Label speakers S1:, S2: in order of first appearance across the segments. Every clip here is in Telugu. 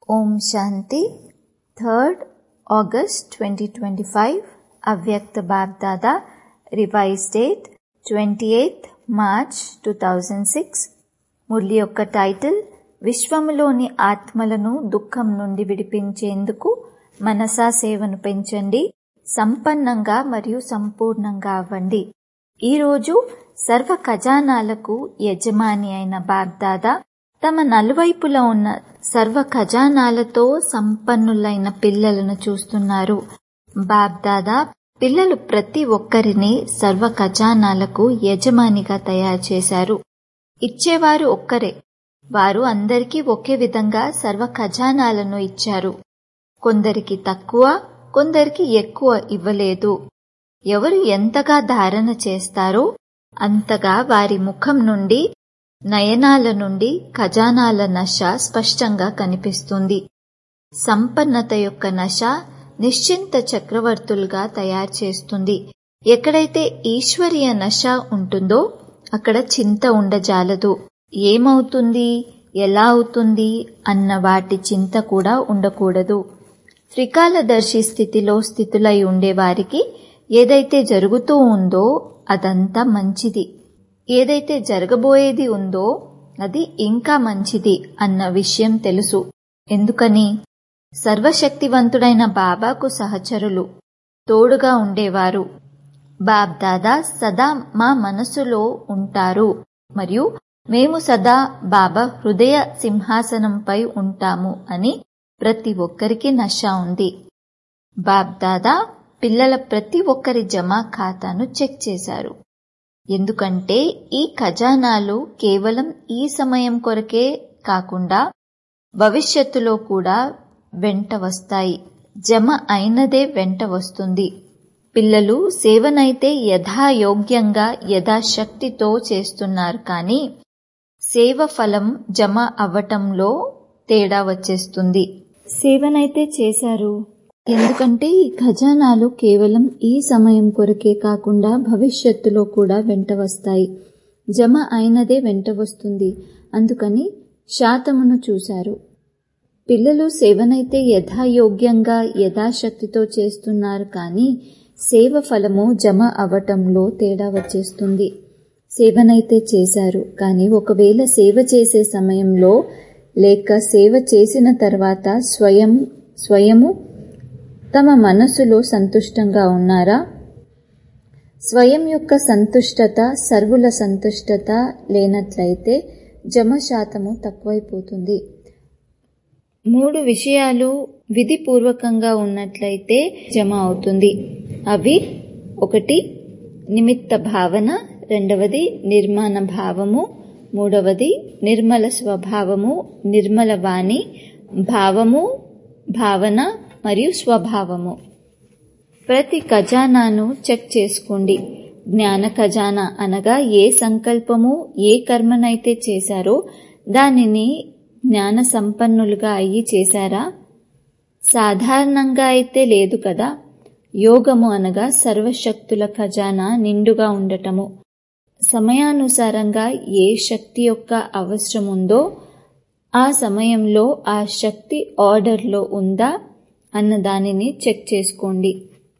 S1: ఓం శాంతి third August twenty twenty five అవ్యక్త బాగ్దాదా revise date twenty eighth March two thousand six మురళి యొక్క టైటిల్ విశ్వములోని ఆత్మలను దుఃఖం నుండి విడిపించేందుకు మనసా సేవను పెంచండి సంపన్నంగా మరియు సంపూర్ణంగా అవ్వండి ఈరోజు సర్వ ఖజానాలకు యజమాని అయిన బాగ్దాదా తమ నలువైపులా ఉన్న సర్వ ఖజానాలతో సంపన్నులైన పిల్లలను చూస్తున్నారు బాగ్దాదా పిల్లలు ప్రతి ఒక్కరిని సర్వ ఖజానాలకు యజమానిగా తయారు చేశారు ఇచ్చేవారు ఒక్కరే వారు అందరికీ ఒకే విధంగా సర్వ ఖజానాలను ఇచ్చారు కొందరికి తక్కువ కొందరికి ఎక్కువ ఇవ్వలేదు ఎవరు ఎంతగా ధారణ చేస్తారో అంతగా వారి ముఖం నుండి నయనాల నుండి ఖజానాల నశ స్పష్టంగా కనిపిస్తుంది సంపన్నత యొక్క నశ నిశ్చింత చక్రవర్తులుగా తయారు చేస్తుంది ఎక్కడైతే ఈశ్వరీయ నశ ఉంటుందో అక్కడ చింత ఉండజాలదు ఏమవుతుంది ఎలా అవుతుంది అన్న వాటి చింత కూడా ఉండకూడదు త్రికాలదర్శి స్థితిలో స్థితులై ఉండేవారికి ఏదైతే జరుగుతూ ఉందో అదంతా మంచిది ఏదైతే జరగబోయేది ఉందో అది ఇంకా మంచిది అన్న విషయం తెలుసు ఎందుకని సర్వశక్తివంతుడైన బాబాకు సహచరులు తోడుగా ఉండేవారు బాబ్దాదా సదా మా మనసులో ఉంటారు మరియు మేము సదా బాబా హృదయ సింహాసనంపై ఉంటాము అని ప్రతి ఒక్కరికి నష ఉంది బాబ్దాదా పిల్లల ప్రతి ఒక్కరి జమా ఖాతాను చెక్ చేశారు ఎందుకంటే ఈ ఖజానాలు కేవలం ఈ సమయం కొరకే కాకుండా భవిష్యత్తులో కూడా వెంట వస్తాయి జమ అయినదే వెంట వస్తుంది పిల్లలు సేవనైతే యథాయోగ్యంగా యథాశక్తితో చేస్తున్నారు కానీ సేవ ఫలం జమ అవ్వటంలో తేడా వచ్చేస్తుంది సేవనైతే చేశారు ఎందుకంటే ఈ ఖజానాలు కేవలం ఈ సమయం కొరకే కాకుండా భవిష్యత్తులో కూడా వెంట వస్తాయి జమ అయినదే వెంట వస్తుంది అందుకని శాతమును చూశారు పిల్లలు సేవనైతే యథాయోగ్యంగా యథాశక్తితో చేస్తున్నారు కానీ సేవ ఫలము జమ అవ్వటంలో తేడా వచ్చేస్తుంది సేవనైతే చేశారు కానీ ఒకవేళ సేవ చేసే సమయంలో లేక సేవ చేసిన తర్వాత స్వయం స్వయము తమ మనసులో సంతుష్టంగా ఉన్నారా స్వయం యొక్క సంతుష్టత సర్వుల సంతుష్టత లేనట్లయితే జమ శాతము తక్కువైపోతుంది మూడు విషయాలు విధిపూర్వకంగా ఉన్నట్లయితే జమ అవుతుంది అవి ఒకటి నిమిత్త భావన రెండవది నిర్మాణ భావము మూడవది నిర్మల స్వభావము నిర్మల వాణి భావము భావన మరియు స్వభావము ప్రతి ఖజానాను చెక్ చేసుకోండి జ్ఞాన ఖజానా అనగా ఏ సంకల్పము ఏ కర్మనైతే చేశారో దానిని జ్ఞాన సంపన్నులుగా అయ్యి చేశారా సాధారణంగా అయితే లేదు కదా యోగము అనగా సర్వశక్తుల ఖజానా నిండుగా ఉండటము సమయానుసారంగా ఏ శక్తి యొక్క అవసరం ఉందో ఆ సమయంలో ఆ శక్తి ఆర్డర్లో ఉందా అన్న దానిని చెక్ చేసుకోండి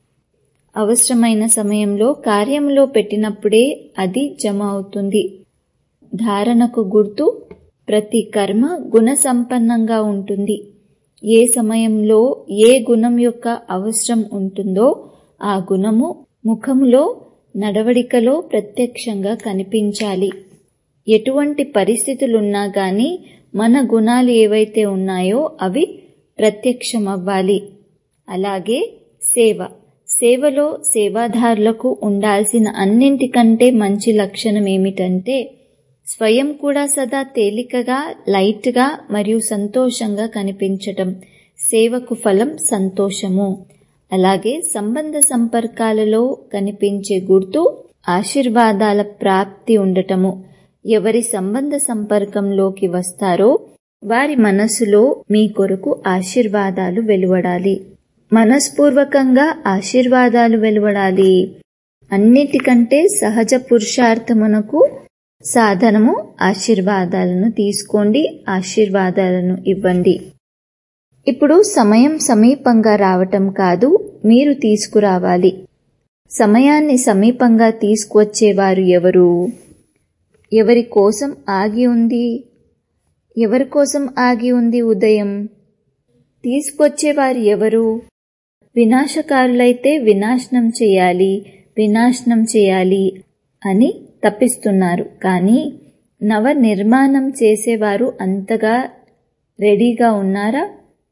S1: అవసరమైన సమయంలో కార్యంలో పెట్టినప్పుడే అది జమ అవుతుంది ధారణకు గుర్తు ప్రతి కర్మ గుణ సంపన్నంగా ఉంటుంది ఏ సమయంలో ఏ గుణం యొక్క అవసరం ఉంటుందో ఆ గుణము ముఖములో నడవడికలో ప్రత్యక్షంగా కనిపించాలి ఎటువంటి పరిస్థితులున్నా గాని మన గుణాలు ఏవైతే ఉన్నాయో అవి ప్రత్యక్షమవ్వాలి అలాగే సేవ సేవలో సేవాదారులకు ఉండాల్సిన అన్నింటికంటే మంచి లక్షణం ఏమిటంటే స్వయం కూడా సదా తేలికగా లైట్గా మరియు సంతోషంగా కనిపించటం సేవకు ఫలం సంతోషము అలాగే సంబంధ సంపర్కాలలో కనిపించే గుర్తు ఆశీర్వాదాల ప్రాప్తి ఉండటము ఎవరి సంబంధ సంపర్కంలోకి వస్తారో వారి మనసులో మీ కొరకు ఆశీర్వాదాలు వెలువడాలి మనస్పూర్వకంగా ఆశీర్వాదాలు వెలువడాలి అన్నిటికంటే సహజ పురుషార్థమునకు సాధనము ఆశీర్వాదాలను తీసుకోండి ఆశీర్వాదాలను ఇవ్వండి ఇప్పుడు సమయం సమీపంగా రావటం కాదు మీరు తీసుకురావాలి సమయాన్ని సమీపంగా తీసుకువచ్చేవారు ఎవరు ఎవరి కోసం ఆగి ఉంది ఎవరి కోసం ఆగి ఉంది ఉదయం తీసుకొచ్చేవారు ఎవరు వినాశకారులైతే వినాశనం చేయాలి వినాశనం చేయాలి అని తప్పిస్తున్నారు కానీ నవ నిర్మాణం చేసేవారు అంతగా రెడీగా ఉన్నారా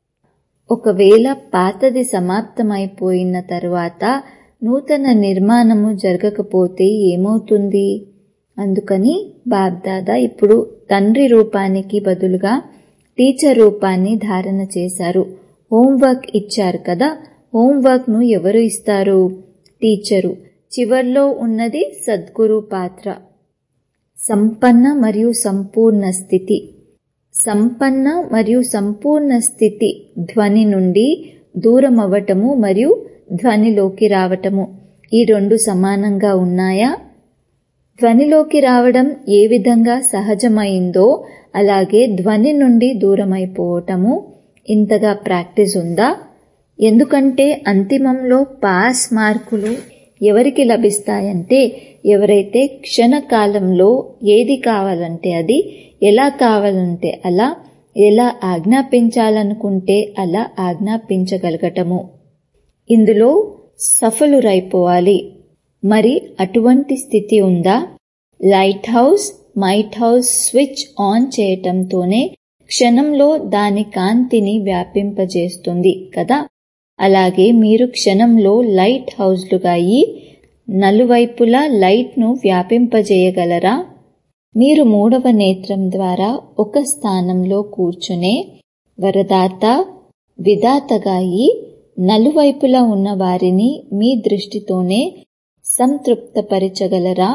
S1: ఒకవేళ పాతది సమాప్తమైపోయిన తరువాత నూతన నిర్మాణము జరగకపోతే ఏమవుతుంది అందుకని బాబ్దాదా ఇప్పుడు తండ్రి రూపానికి బదులుగా టీచర్ రూపాన్ని ధారణ చేశారు హోంవర్క్ ఇచ్చారు కదా హోంవర్క్ను ఎవరు ఇస్తారు టీచరు చివర్లో ఉన్నది సద్గురు పాత్ర సంపన్న మరియు సంపూర్ణ స్థితి సంపన్న మరియు సంపూర్ణ స్థితి ధ్వని నుండి దూరం అవ్వటము మరియు ధ్వనిలోకి రావటము ఈ రెండు సమానంగా ఉన్నాయా ధ్వనిలోకి రావడం ఏ విధంగా సహజమైందో అలాగే ధ్వని నుండి దూరమైపోవటము ఇంతగా ప్రాక్టీస్ ఉందా ఎందుకంటే అంతిమంలో పాస్ మార్కులు ఎవరికి లభిస్తాయంటే ఎవరైతే క్షణకాలంలో ఏది కావాలంటే అది ఎలా కావాలంటే అలా ఎలా ఆజ్ఞాపించాలనుకుంటే అలా ఆజ్ఞాపించగలగటము ఇందులో సఫలురైపోవాలి మరి అటువంటి స్థితి ఉందా lighthouse might house switch on చేయటంతోనే క్షణంలో దాని కాంతిని వ్యాపింపజేస్తుంది కదా అలాగే మీరు క్షణంలో లైట్ హౌస్లుగా అయి నలువైపులా లైట్ను వ్యాపింపజేయగలరా మీరు మూడవ నేత్రం ద్వారా ఒక స్థానంలో కూర్చునే వరదాత విధాతగా అయి నలువైపులా ఉన్న వారిని మీ దృష్టితోనే సంతృప్తపరచగలరా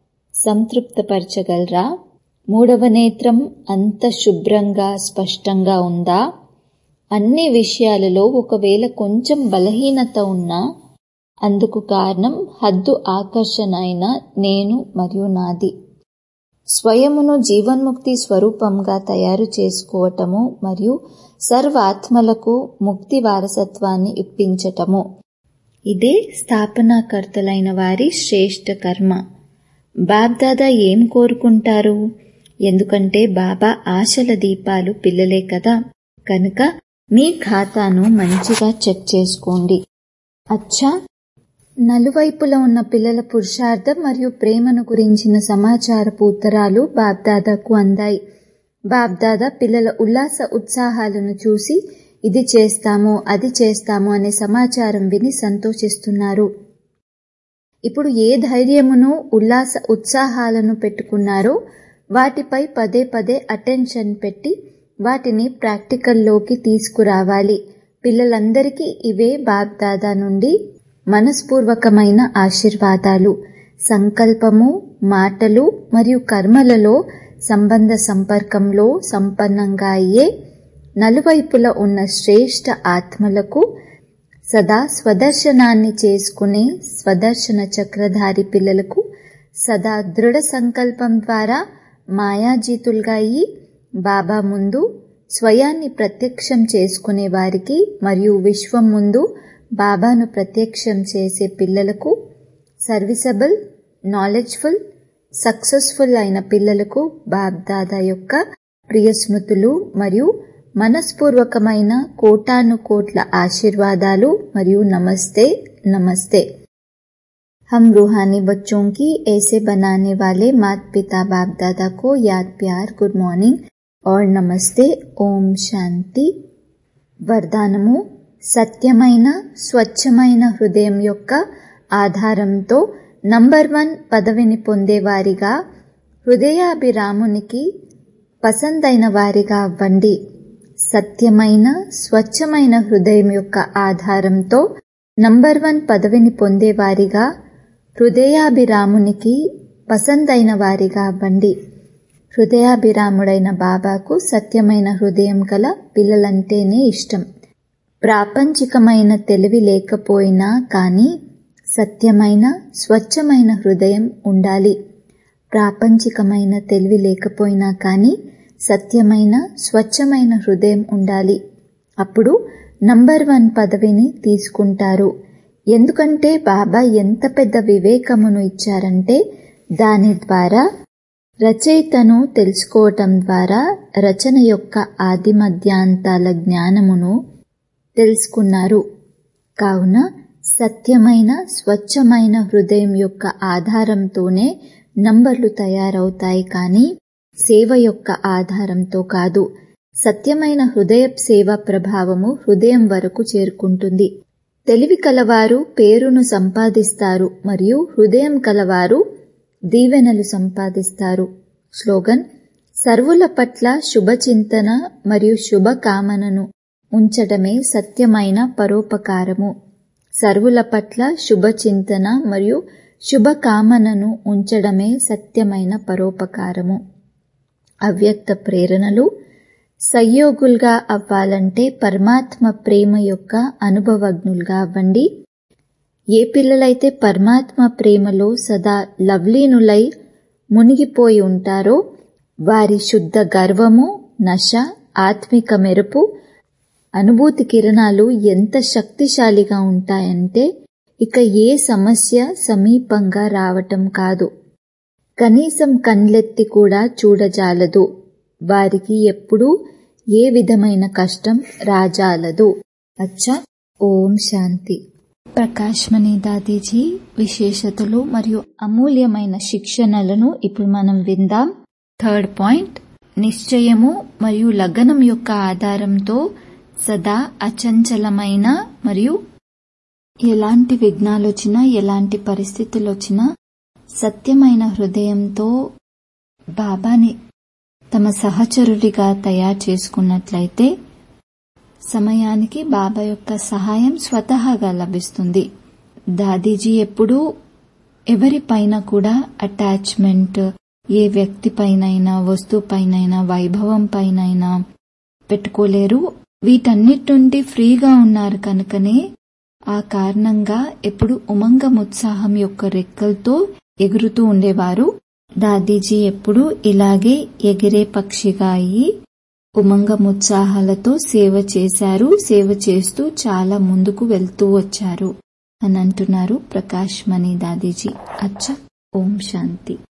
S1: సంతృప్తపరచగలరా మూడవ నేత్రం అంత శుభ్రంగా స్పష్టంగా ఉందా అన్ని విషయాలలో ఒకవేళ కొంచెం బలహీనత ఉన్నా అందుకు కారణం హద్దు ఆకర్షణ అయిన నేను మరియు నాది స్వయమును జీవన్ముక్తి స్వరూపంగా తయారు చేసుకోవటము మరియు సర్వాత్మలకు ముక్తి వారసత్వాన్ని ఇప్పించటము ఇదే స్థాపనాకర్తలైన వారి శ్రేష్ఠ కర్మ బాబ్దాదా ఏం కోరుకుంటారు ఎందుకంటే బాబా ఆశల దీపాలు పిల్లలే కదా కనుక మీ ఖాతాను మంచిగా చెక్ చేసుకోండి అచ్చా నలువైపులా ఉన్న పిల్లల పురుషార్థం మరియు ప్రేమను గురించిన సమాచారపు ఉత్తరాలు బాబ్దాదాకు అందాయి బాబ్దాదా పిల్లల ఉల్లాస ఉత్సాహాలను చూసి ఇది చేస్తాము అది చేస్తాము అనే సమాచారం విని సంతోషిస్తున్నారు ఇప్పుడు ఏ ధైర్యమును ఉల్లాస ఉత్సాహాలను పెట్టుకున్నారో వాటిపై పదే పదే అటెన్షన్ పెట్టి వాటిని ప్రాక్టికల్లోకి తీసుకురావాలి పిల్లలందరికీ ఇవే బాబ్దాదా నుండి మనస్పూర్వకమైన ఆశీర్వాదాలు సంకల్పము మాటలు మరియు కర్మలలో సంబంధ సంపర్కంలో సంపన్నంగా అయ్యే నలువైపుల ఉన్న శ్రేష్ఠ ఆత్మలకు సదా స్వదర్శనాన్ని చేసుకునే స్వదర్శన చక్రధారి పిల్లలకు సదా దృఢ సంకల్పం ద్వారా మాయాజీతులుగా అయి బాబా ముందు స్వయాన్ని ప్రత్యక్షం చేసుకునే వారికి మరియు విశ్వం ముందు బాబాను ప్రత్యక్షం చేసే పిల్లలకు సర్వీసబుల్ నాలెడ్జ్ఫుల్ సక్సెస్ఫుల్ అయిన పిల్లలకు బాబ్దాదా యొక్క ప్రియ స్మృతులు మరియు మనస్పూర్వకమైన కోటాను కోట్ల ఆశీర్వాదాలు మరియు నమస్తే నమస్తే हम रूहानी बच्चों की ऐसे बनाने वाले माता पिता बाप दादा को याद प्यार गुड మార్నింగ్ और నమస్తే ఓం శాంతి వరదానము సత్యమైన స్వచ్ఛమైన హృదయం యొక్క ఆధారంతో నంబర్ వన్ పదవిని పొందేవారిగా హృదయాభిరామునికి పసందైన వారిగా అవ్వండి సత్యమైన స్వచ్ఛమైన హృదయం యొక్క ఆధారంతో నంబర్ వన్ పదవిని పొందేవారిగా హృదయాభిరామునికి పసందైన వారిగా అవ్వండి హృదయాభిరాముడైన బాబాకు సత్యమైన హృదయం గల పిల్లలంటేనే ఇష్టం ప్రాపంచికమైన తెలివి లేకపోయినా కానీ సత్యమైన స్వచ్ఛమైన హృదయం ఉండాలి ప్రాపంచికమైన తెలివి లేకపోయినా కానీ సత్యమైన స్వచ్ఛమైన హృదయం ఉండాలి అప్పుడు నంబర్ వన్ పదవిని తీసుకుంటారు ఎందుకంటే బాబా ఎంత పెద్ద వివేకమును ఇచ్చారంటే దాని ద్వారా రచయితను తెలుసుకోవటం ద్వారా రచన యొక్క ఆది మధ్యాంతాల జ్ఞానమును తెలుసుకున్నారు కావున సత్యమైన స్వచ్ఛమైన హృదయం యొక్క ఆధారంతోనే నంబర్లు తయారవుతాయి కానీ సేవ యొక్క ఆధారంతో కాదు సత్యమైన హృదయ సేవ ప్రభావము హృదయం వరకు చేరుకుంటుంది తెలివి కలవారు పేరును సంపాదిస్తారు మరియు హృదయం కలవారు దీవెనలు సంపాదిస్తారు స్లోగన్ సర్వుల పట్ల శుభచింతన మరియు శుభకామనను ఉంచడమే సత్యమైన పరోపకారము సర్వుల పట్ల శుభచింతన మరియు శుభకామనను ఉంచడమే సత్యమైన పరోపకారము అవ్యక్త ప్రేరణలు సయ్యోగులుగా అవ్వాలంటే పరమాత్మ ప్రేమ యొక్క అనుభవజ్ఞులుగా అవ్వండి ఏ పిల్లలైతే పరమాత్మ ప్రేమలో సదా లవ్లీనులై మునిగిపోయి ఉంటారో వారి శుద్ధ గర్వము నశ ఆత్మిక మెరుపు అనుభూతి కిరణాలు ఎంత శక్తిశాలిగా ఉంటాయంటే ఇక ఏ సమస్య సమీపంగా రావటం కాదు కనీసం కన్లెత్తి కూడా చూడజాలదు వారికి ఎప్పుడూ ఏ విధమైన కష్టం రాజాలదు అచ్చా ఓం శాంతి ప్రకాశ్మణి దాదీజీ విశేషతలు మరియు అమూల్యమైన శిక్షణలను ఇప్పుడు మనం విందాం థర్డ్ పాయింట్ నిశ్చయము మరియు లగ్నం యొక్క ఆధారంతో సదా అచంచలమైన మరియు ఎలాంటి విఘ్నాలు వచ్చినా ఎలాంటి పరిస్థితులు వచ్చినా సత్యమైన హృదయంతో బాబాని తమ సహచరుడిగా తయారు చేసుకున్నట్లయితే సమయానికి బాబా యొక్క సహాయం స్వతహాగా లభిస్తుంది దాదీజీ ఎప్పుడూ ఎవరిపైన కూడా అటాచ్మెంట్ ఏ వ్యక్తి పైనైనా వస్తువు పైనైనా వైభవం పైనైనా పెట్టుకోలేరు వీటన్నిటి నుండి ఫ్రీగా ఉన్నారు కనుకనే ఆ కారణంగా ఎప్పుడు ఉమంగం ఉత్సాహం యొక్క రెక్కలతో ఎగురుతూ ఉండేవారు దాదీజీ ఎప్పుడు ఇలాగే ఎగిరే పక్షిగా అయి ఉమంగముత్సాహాలతో సేవ చేశారు సేవ చేస్తూ చాలా ముందుకు వెళ్తూ వచ్చారు అని అంటున్నారు ప్రకాష్ మణి దాదీజీ అచ్చ ఓం శాంతి